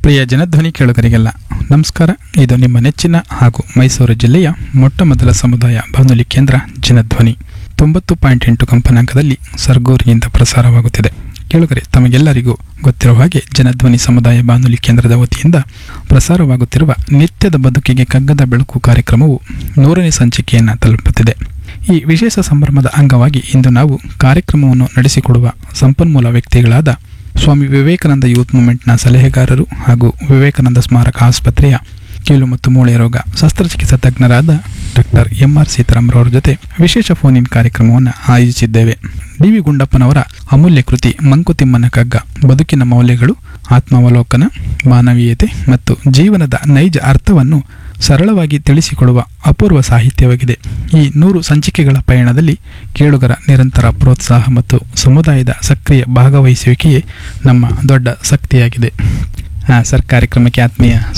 ಪ್ರಿಯ ಜನಧ್ವನಿ ಕೇಳುಗರಿಗೆಲ್ಲ ನಮಸ್ಕಾರ ಇದು ನಿಮ್ಮ ನೆಚ್ಚಿನ ಹಾಗೂ ಮೈಸೂರು ಜಿಲ್ಲೆಯ ಮೊಟ್ಟ ಮೊದಲ ಸಮುದಾಯ ಬಾನುಲಿ ಕೇಂದ್ರ ಜನಧ್ವನಿ ತೊಂಬತ್ತು ಪಾಯಿಂಟ್ ಎಂಟು ಕಂಪನಾಂಕದಲ್ಲಿ ಸರ್ಗೂರಿನಿಂದ ಪ್ರಸಾರವಾಗುತ್ತಿದೆ ಕೇಳುಗರೆ ತಮಗೆಲ್ಲರಿಗೂ ಗೊತ್ತಿರುವ ಹಾಗೆ ಜನಧ್ವನಿ ಸಮುದಾಯ ಬಾನುಲಿ ಕೇಂದ್ರದ ವತಿಯಿಂದ ಪ್ರಸಾರವಾಗುತ್ತಿರುವ ನಿತ್ಯದ ಬದುಕಿಗೆ ಕಗ್ಗದ ಬೆಳಕು ಕಾರ್ಯಕ್ರಮವು ನೂರನೇ ಸಂಚಿಕೆಯನ್ನು ತಲುಪುತ್ತಿದೆ ಈ ವಿಶೇಷ ಸಂಭ್ರಮದ ಅಂಗವಾಗಿ ಇಂದು ನಾವು ಕಾರ್ಯಕ್ರಮವನ್ನು ನಡೆಸಿಕೊಡುವ ಸಂಪನ್ಮೂಲ ವ್ಯಕ್ತಿಗಳಾದ ಸ್ವಾಮಿ ವಿವೇಕಾನಂದ ಯೂತ್ ಮೂವ್ಮೆಂಟ್ನ ಸಲಹೆಗಾರರು ಹಾಗೂ ವಿವೇಕಾನಂದ ಸ್ಮಾರಕ ಆಸ್ಪತ್ರೆಯ ಕೀಲು ಮತ್ತು ಮೂಳೆ ರೋಗ ಶಸ್ತ್ರಚಿಕಿತ್ಸಾ ತಜ್ಞರಾದ ಡಾಕ್ಟರ್ ಎಂ ಆರ್ ಸೀತಾರಾಮ್ರವರ ಜೊತೆ ವಿಶೇಷ ಫೋನ್ ಇನ್ ಕಾರ್ಯಕ್ರಮವನ್ನು ಆಯೋಜಿಸಿದ್ದೇವೆ ಡಿ ವಿ ಗುಂಡಪ್ಪನವರ ಅಮೂಲ್ಯ ಕೃತಿ ಮಂಕುತಿಮ್ಮನ ಕಗ್ಗ ಬದುಕಿನ ಮೌಲ್ಯಗಳು ಆತ್ಮಾವಲೋಕನ ಮಾನವೀಯತೆ ಮತ್ತು ಜೀವನದ ನೈಜ ಅರ್ಥವನ್ನು ಸರಳವಾಗಿ ತಿಳಿಸಿಕೊಡುವ ಅಪೂರ್ವ ಸಾಹಿತ್ಯವಾಗಿದೆ ಈ ನೂರು ಸಂಚಿಕೆಗಳ ಪಯಣದಲ್ಲಿ ಕೇಳುಗರ ನಿರಂತರ ಪ್ರೋತ್ಸಾಹ ಮತ್ತು ಸಮುದಾಯದ ಸಕ್ರಿಯ ಭಾಗವಹಿಸುವಿಕೆಯೇ ನಮ್ಮ ದೊಡ್ಡ ಶಕ್ತಿಯಾಗಿದೆ ಆ, ಸರ್ ಕಾರ್ಯಕ್ರಮಕ್ಕೆ ಆತ್ಮೀಯ